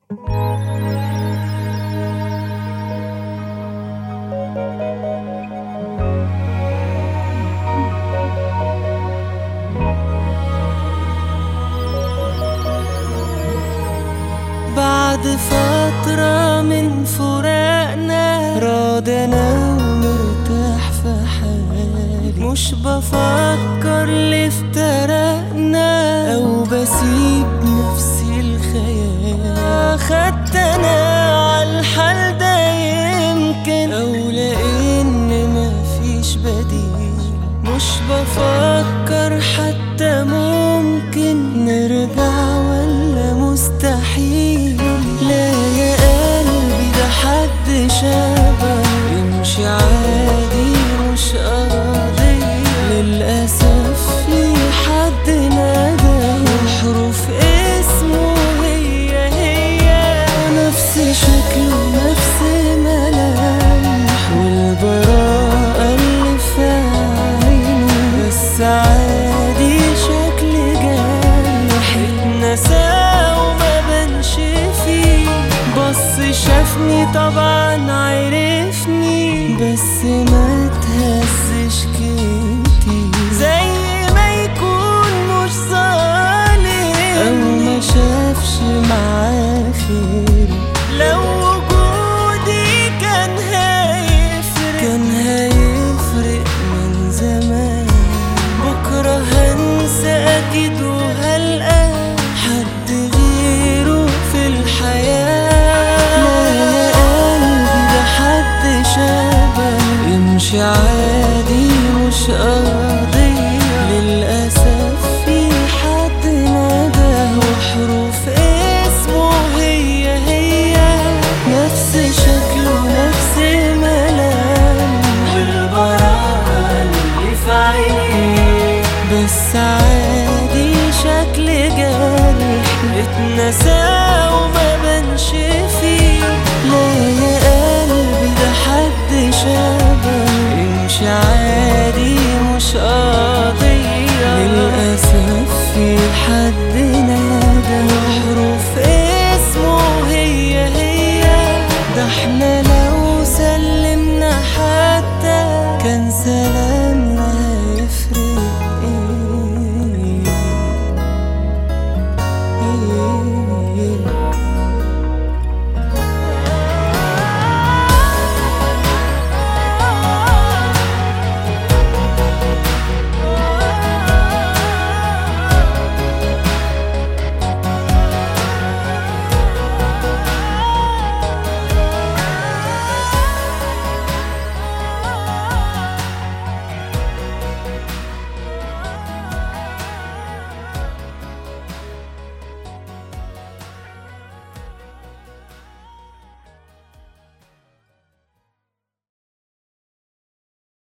بعد فترة من فراقنا راضي انا ومرتاح في حالي مش بفكر ليه افترقنا او بسيب نفسي الخيال خدت انا عالحال ده يمكن او لان مفيش بديل مش بفكر حتى ممكن نرجع ولا مستحيل لا يا قلبي ده حد شبه يمشي عادي مش قضية للأسف في حد نادى وحروف اسمه هي هي نفس شكله نفس ملامح والبراءة اللي في عينه بس عادي شكل جارح اتنسى وما بنش فيه بص شافني طبعا عرفني بس ما تهزش كتير زي ما يكون مش ظالم او ما شافش معاه خير لو وجودي كان هيفرق كان هيفرق من زمان بكرة هنسى أكيد وهلقى حد غيره في الحياة لا يا قلبي ده حد شبه يمشي عادي مش قضية للأسف في حد ناداه وحروف اسمه هي هي نفس شكله نفس ملامح والبراءة اللي في عينيه بس عادي شكل جارح اتنسى وما بنش فيه لا يا قلبي ده حد شبه يمشي عادي مش